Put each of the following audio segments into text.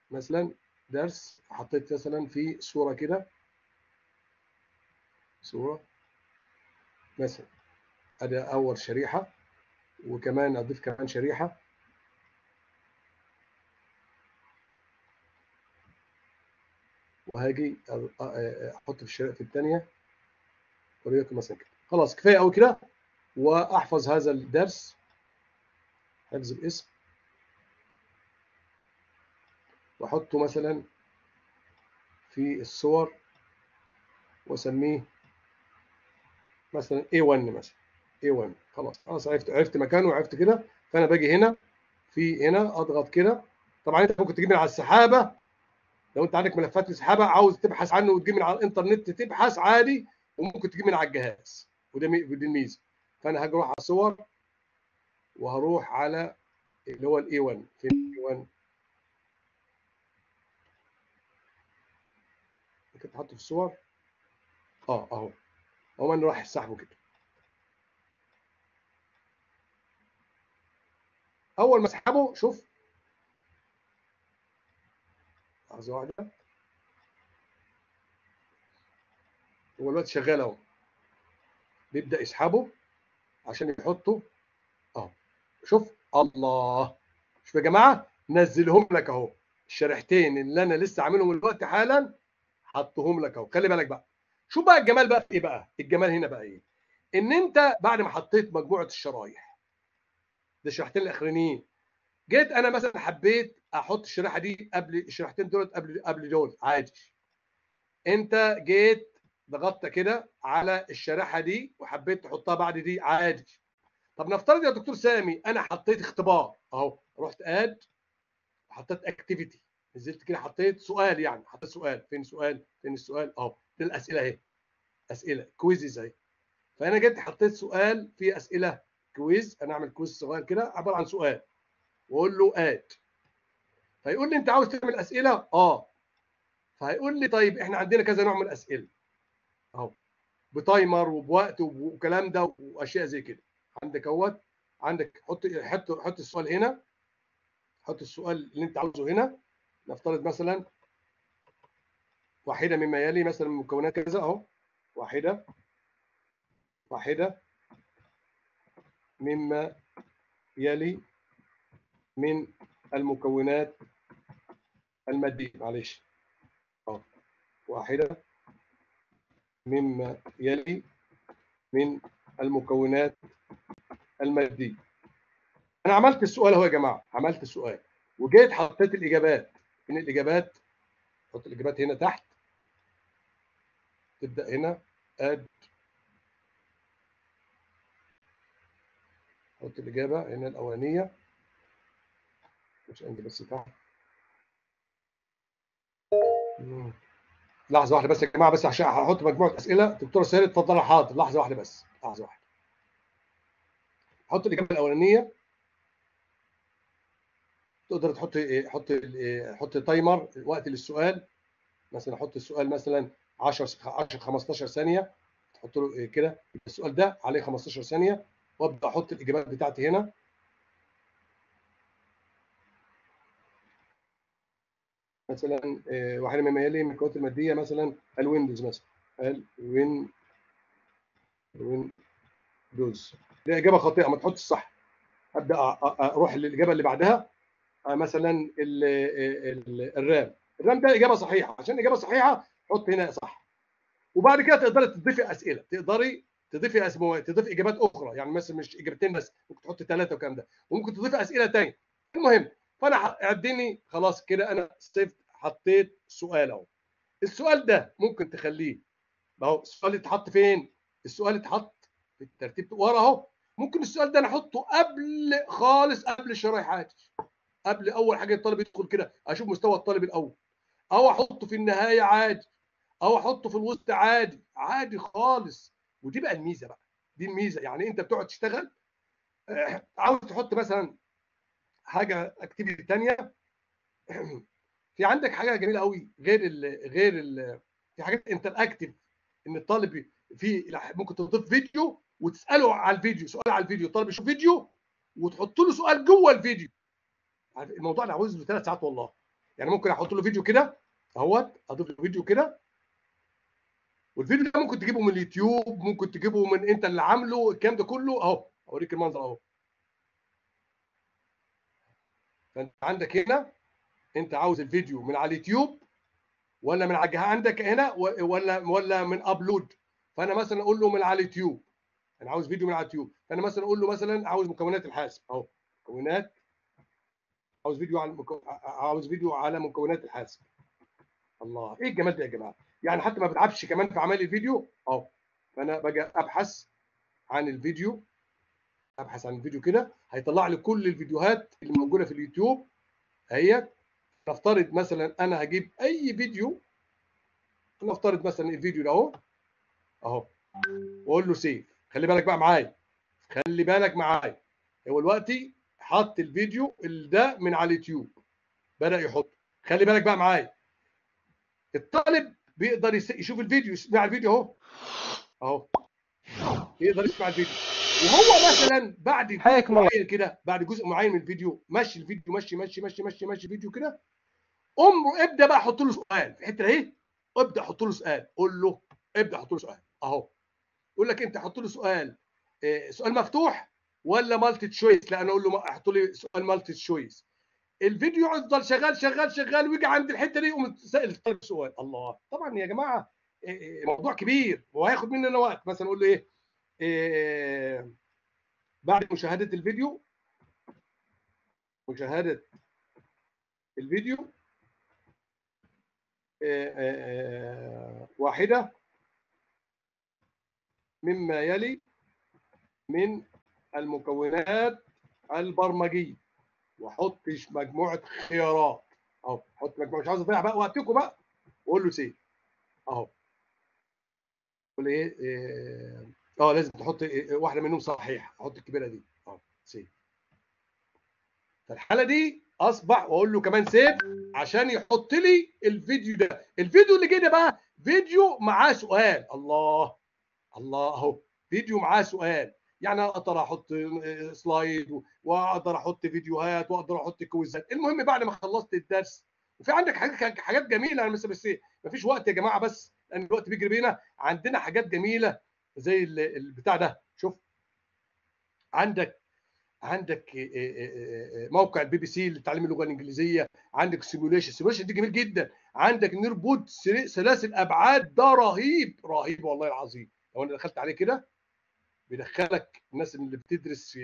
مثلا درس حطيت مثلا في صوره كده صوره مثلا ادي اول شريحه وكمان اضيف كمان شريحه وهاجي احط في الشريحه الثانيه وليكن مثلا كده خلاص كفايه قوي كده واحفظ هذا الدرس حفظ الاسم واحطه مثلا في الصور واسميه مثلا A1 مثلا A1 خلاص خلاص عرفت عرفت مكانه وعرفت كده فانا باجي هنا في هنا اضغط كده طبعا انت ممكن تجيب من على السحابه لو انت عندك ملفات السحابه عاوز تبحث عنه وتجيب من على الانترنت تبحث عادي وممكن تجيب من على الجهاز وده ودي الميزه فانا هاجي اروح على الصور وهروح على اللي هو الاي 1 فين الاي 1 ممكن تحطه في الصور اه اهو هو انا راح سحبه كده اول ما اسحبه شوف لحظه واحده هو دلوقتي شغال اهو بيبدا يسحبه عشان يحطه اهو شوف الله شوف يا جماعه نزلهم لك اهو الشريحتين اللي انا لسه عاملهم دلوقتي حالا حطهم لك اهو خلي بالك بقى شوف بقى الجمال بقى ايه بقى الجمال هنا بقى ايه ان انت بعد ما حطيت مجموعه الشرايح ده الشريحتين الاخرانيين جيت انا مثلا حبيت احط الشريحه دي قبل الشريحتين دول قبل قبل دول عادي انت جيت ضغطت كده على الشريحه دي وحبيت تحطها بعد دي عادي طب نفترض يا دكتور سامي انا حطيت اختبار اهو رحت اد وحطيت اكتيفيتي نزلت كده حطيت سؤال يعني حطيت سؤال فين سؤال فين السؤال اهو دي الاسئله اهي اسئله كويزز اهي فانا جيت حطيت سؤال في اسئله كويز انا اعمل كويز صغير كده عباره عن سؤال واقول له اد فيقول لي انت عاوز تعمل اسئله اه فهيقول لي طيب احنا عندنا كذا نوع من الاسئله اهو بتايمر وبوقت وكلام ده واشياء زي كده عندك اهوت عندك حط حط حط السؤال هنا حط السؤال اللي انت عاوزه هنا نفترض مثلا واحده مما يلي مثلا من مكونات كذا اهو واحده واحده مما يلي من المكونات الماديه معلش اه واحده مما يلي من المكونات الماديه انا عملت السؤال اهو يا جماعه عملت السؤال وجيت حطيت الاجابات من الاجابات حط الاجابات هنا تحت تبدا هنا اد حط الاجابه هنا الاولانيه مش عندي بس تحت لحظه واحده بس يا جماعه بس عشان هحط مجموعه اسئله دكتور سهير اتفضل حاضر لحظه واحده بس لحظه واحده حط الاجابه الاولانيه تقدر تحط حط حط تايمر وقت للسؤال مثلا حط السؤال مثلا 10 10 15 ثانيه تحط له كده السؤال ده عليه 15 ثانيه وابدا احط الاجابات بتاعتي هنا مثلا واحده مما يلي من القوات الماديه مثلا الويندوز مثلا الوين الويندوز دي اجابه خاطئه ما تحط الصح ابدا اروح للاجابه اللي بعدها مثلا ال ال الرام الرام ده اجابه صحيحه عشان اجابه صحيحه حط هنا صح وبعد كده تقدري تضيفي اسئله تقدري تضيفي اسمه تضيفي اجابات اخرى يعني مثلا مش اجابتين بس ممكن تحط ثلاثه والكلام ده وممكن تضيفي اسئله ثانيه المهم فانا اديني خلاص كده انا سيفت حطيت سؤال اهو السؤال ده ممكن تخليه ما هو السؤال اتحط فين السؤال اتحط في الترتيب ورا اهو ممكن السؤال ده انا احطه قبل خالص قبل الشرايحات قبل اول حاجه الطالب يدخل كده اشوف مستوى الطالب الاول او احطه في النهايه عادي او احطه في الوسط عادي عادي خالص ودي بقى الميزه بقى دي الميزه يعني انت بتقعد تشتغل عاوز تحط مثلا حاجه اكتيفيتي ثانيه في عندك حاجه جميله قوي غير ال غير ال في حاجات انتراكتيف ان الطالب في ممكن تضيف فيديو وتساله على الفيديو سؤال على الفيديو الطالب يشوف فيديو وتحط له سؤال جوه الفيديو الموضوع اللي عاوز له ثلاث ساعات والله يعني ممكن احط له فيديو كده اهوت اضيف له فيديو كده والفيديو ده ممكن تجيبه من اليوتيوب ممكن تجيبه من انت اللي عامله الكلام ده كله اهو اوريك المنظر اهو فانت عندك هنا انت عاوز الفيديو من على اليوتيوب ولا من على الجهاز عندك هنا ولا ولا من ابلود فانا مثلا اقول له من على اليوتيوب انا عاوز فيديو من على اليوتيوب فانا مثلا اقول له مثلا عاوز مكونات الحاسب اهو مكونات عاوز فيديو على المكو... عاوز فيديو على مكونات الحاسب الله ايه الجمال ده يا جماعه يعني حتى ما بتعبش كمان في اعمال الفيديو اهو فانا باجي ابحث عن الفيديو ابحث عن الفيديو كده هيطلع لي كل الفيديوهات اللي موجوده في اليوتيوب اهيت نفترض مثلا انا هجيب اي فيديو نفترض مثلا الفيديو ده اهو اهو واقول له سيف خلي بالك بقى معايا خلي بالك معايا هو دلوقتي حط الفيديو ده من على اليوتيوب بدا يحط خلي بالك بقى معايا الطالب بيقدر يشوف الفيديو يسمع الفيديو اهو اهو يقدر يسمع الفيديو وهو مثلا بعد جزء معين كده بعد جزء معين من الفيديو ماشي الفيديو ماشي ماشي ماشي ماشي ماشي فيديو كده قوم ابدا بقى حط له سؤال في الحته اهي ابدا حط له سؤال قول له ابدا حط له سؤال اهو يقول لك انت حط له سؤال سؤال مفتوح ولا مالتي تشويس لا انا اقول له حط لي سؤال مالتي تشويس الفيديو يفضل شغال شغال شغال ويجي عند الحته دي يقوم سائل الطالب سؤال الله طبعا يا جماعه موضوع كبير وهياخد مننا وقت مثلا اقول له ايه, إيه بعد مشاهده الفيديو مشاهده الفيديو إيه إيه واحده مما يلي من المكونات البرمجيه واحط مجموعه خيارات اهو حط مجموعه مش عاوز اضيع بقى وقتكم بقى وقول له سيف اهو قول ايه اه لازم تحط إيه واحده منهم صحيح احط الكبيره دي اهو سيف فالحاله دي اصبح واقول له كمان سيف عشان يحط لي الفيديو ده الفيديو اللي جه ده بقى فيديو معاه سؤال الله الله اهو فيديو معاه سؤال يعني اقدر احط سلايد واقدر احط فيديوهات واقدر احط كويزات المهم بعد ما خلصت الدرس وفي عندك حاجات حاجات جميله انا بس بس ما فيش وقت يا جماعه بس لان الوقت بيجري بينا عندنا حاجات جميله زي البتاع ده شوف عندك عندك موقع البي بي سي لتعليم اللغه الانجليزيه عندك سيموليشن السيموليشن دي جميل جدا عندك نيربود ثلاثي الابعاد ده رهيب رهيب والله العظيم لو انا دخلت عليه كده بيدخلك الناس اللي بتدرس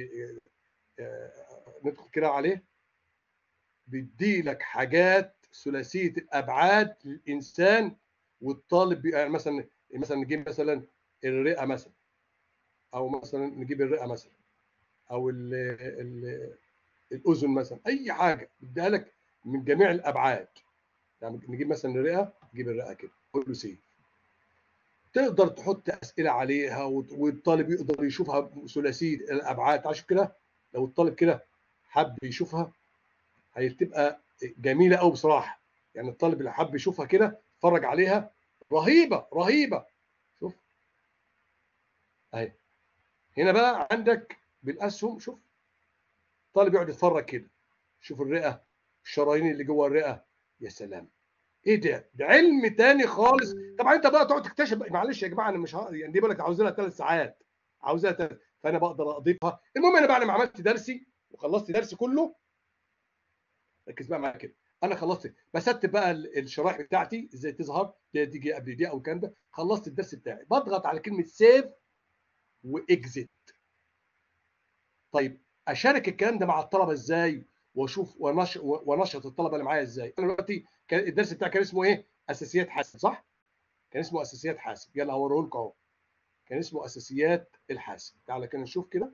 ندخل كده عليه بيدي لك حاجات ثلاثيه الابعاد للانسان والطالب يعني مثلا مثلا نجيب مثلا الرئه مثلا او مثلا نجيب الرئه مثلا او ال ال الاذن مثلا اي حاجه بيديها لك من جميع الابعاد يعني نجيب مثلا الرئه نجيب الرئه كده قول له سيف تقدر تحط اسئله عليها والطالب يقدر يشوفها ثلاثيه الابعاد عشان كده لو الطالب كده حب يشوفها هتبقى جميله قوي بصراحه يعني الطالب اللي حب يشوفها كده اتفرج عليها رهيبه رهيبه شوف اهي هنا بقى عندك بالاسهم شوف الطالب يقعد يتفرج كده شوف الرئه الشرايين اللي جوه الرئه يا سلام ايه ده؟ ده علم تاني خالص طبعا انت بقى تقعد تكتشف معلش يا جماعه انا مش ه... يعني دي بقول لك عاوز لها ثلاث ساعات عاوزها ثلاث فانا بقدر اضيفها المهم انا بعد ما عملت درسي وخلصت درسي كله ركز بقى معايا كده انا خلصت بسطت بقى الشرائح بتاعتي ازاي تظهر دي تيجي قبل دي او الكلام ده خلصت الدرس بتاعي بضغط على كلمه سيف واكزيت طيب اشارك الكلام ده مع الطلبه ازاي واشوف ونشط الطلبه اللي معايا ازاي انا دلوقتي كان الدرس بتاعي كان اسمه ايه اساسيات حاسب صح كان اسمه اساسيات حاسب يلا هوريه لكم اهو كان اسمه اساسيات الحاسب تعالى كده نشوف كده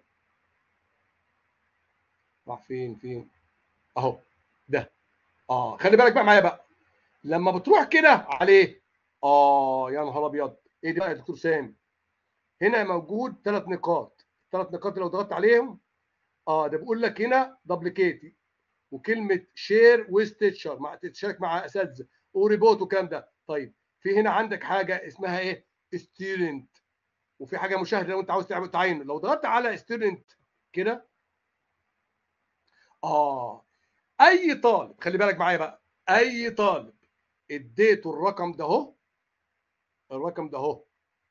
راح فين فين اهو ده اه خلي بالك بقى معايا بقى لما بتروح كده عليه اه يا نهار ابيض ايه ده بقى يا دكتور سامي هنا موجود ثلاث نقاط الثلاث نقاط لو ضغطت عليهم اه ده بيقول لك هنا دبليكيتي وكلمه شير ويز تيتشر مع تتشارك مع اساتذه وريبوت والكلام ده طيب في هنا عندك حاجه اسمها ايه ستودنت وفي حاجه مشاهده لو انت عاوز تعمل تعين لو ضغطت على ستودنت كده اه اي طالب خلي بالك معايا بقى اي طالب اديته الرقم ده اهو الرقم ده اهو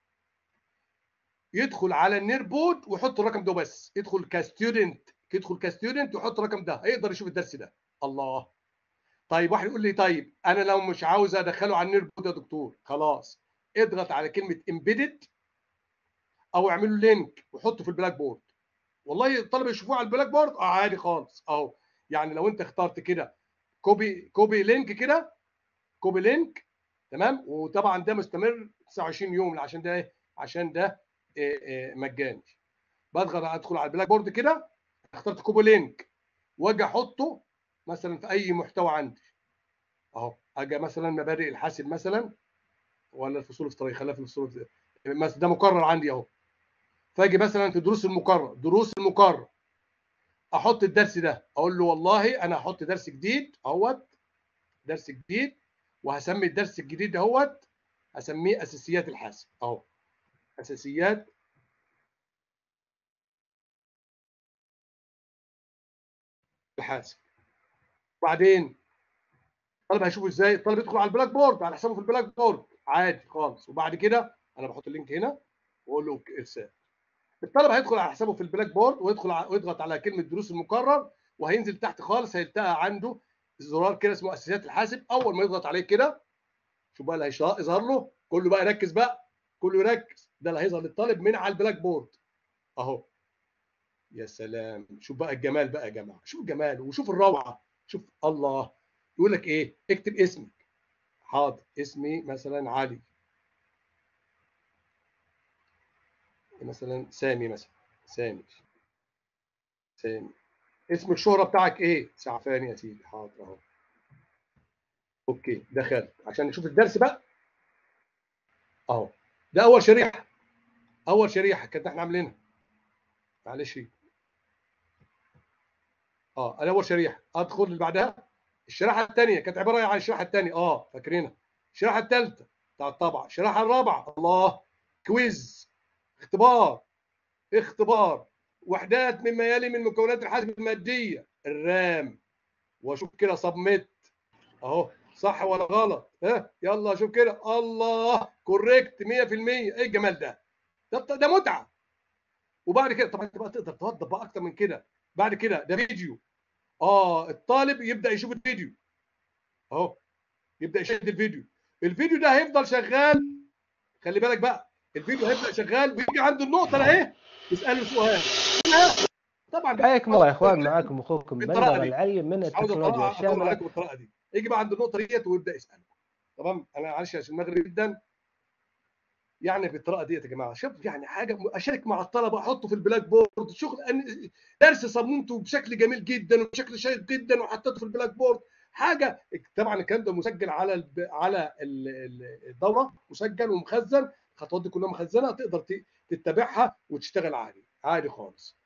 يدخل على النير بود ويحط الرقم ده بس يدخل كستودنت يدخل كستودنت ويحط الرقم ده هيقدر يشوف الدرس ده الله طيب واحد يقول لي طيب انا لو مش عاوز ادخله على النير بود يا دكتور خلاص اضغط على كلمه امبيدد او اعمل له لينك وحطه في البلاك بورد والله الطلبه يشوفوه على البلاك بورد اه عادي خالص اهو يعني لو انت اخترت كده كوبي كوبي لينك كده كوبي لينك تمام وطبعا ده مستمر 29 يوم عشان ده ايه عشان ده إيه إيه مجاني بضغط ادخل على البلاك بورد كده اخترت كوبي لينك واجي احطه مثلا في اي محتوى عندي اهو اجي مثلا مبادئ الحاسب مثلا ولا الفصول الافتراضيه خليها في الفصول مثلا ده مقرر عندي اهو فاجي مثلا في دروس المقرر دروس المقرر احط الدرس ده اقول له والله انا هحط درس جديد اهوت درس جديد وهسمي الدرس الجديد دهوت هسميه اساسيات الحاسب اهو اساسيات الحاسب بعدين الطالب هيشوفه ازاي الطالب يدخل على البلاك بورد على حسابه في البلاك بورد عادي خالص وبعد كده انا بحط اللينك هنا واقول له ارسال الطالب هيدخل على حسابه في البلاك بورد ويدخل ويضغط على كلمه دروس المقرر وهينزل تحت خالص هيلتقى عنده زرار كده اسمه اساسيات الحاسب اول ما يضغط عليه كده شوف بقى اللي هيظهر له كله بقى يركز بقى كله يركز ده اللي هيظهر للطالب من على البلاك بورد اهو يا سلام شوف بقى الجمال بقى يا جماعه شوف الجمال وشوف الروعه شوف الله يقول لك ايه اكتب اسمك حاضر اسمي مثلا علي مثلا سامي مثلا سامي سامي اسم الشهرة بتاعك ايه؟ سعفان يا سيدي حاضر اهو اوكي دخلت عشان نشوف الدرس بقى اهو ده اول شريحه اول شريحه كانت احنا عاملينها معلش اه انا اول شريحه ادخل اللي بعدها الشريحه الثانيه كانت عباره عن الشريحه الثانيه اه فاكرينها الشريحه الثالثه بتاع الطبعه الشريحه الرابعه الله كويز اختبار اختبار وحدات مما يلي من مكونات الحاسب الماديه الرام واشوف كده سبميت اهو صح ولا غلط ها يلا شوف كده الله كوريكت 100% ايه الجمال ده ده ده متعه وبعد كده طبعا انت بقى تقدر توضب بقى اكتر من كده بعد كده ده فيديو اه الطالب يبدا يشوف الفيديو اهو يبدا يشاهد الفيديو الفيديو ده هيفضل شغال خلي بالك بقى الفيديو هيبدا شغال ويجي عند النقطه اهي يساله سؤال طبعا حياكم الله يا اخوان معاكم اخوكم بندر العلي من التكنولوجيا الشامله عليكم القراءه دي يجي بقى عند النقطه ديت ويبدا يسال تمام انا معلش عشان المغرب جدا يعني في القراءه ديت يا جماعه شوف يعني حاجه اشارك مع الطلبه احطه في البلاك بورد شغل درس صممته بشكل جميل جدا وبشكل شيق جدا وحطيته في البلاك بورد حاجه طبعا الكلام ده مسجل على الب... على الدوره مسجل ومخزن الخطوات دي كلها مخزنه تقدر تتبعها وتشتغل عادي عادي خالص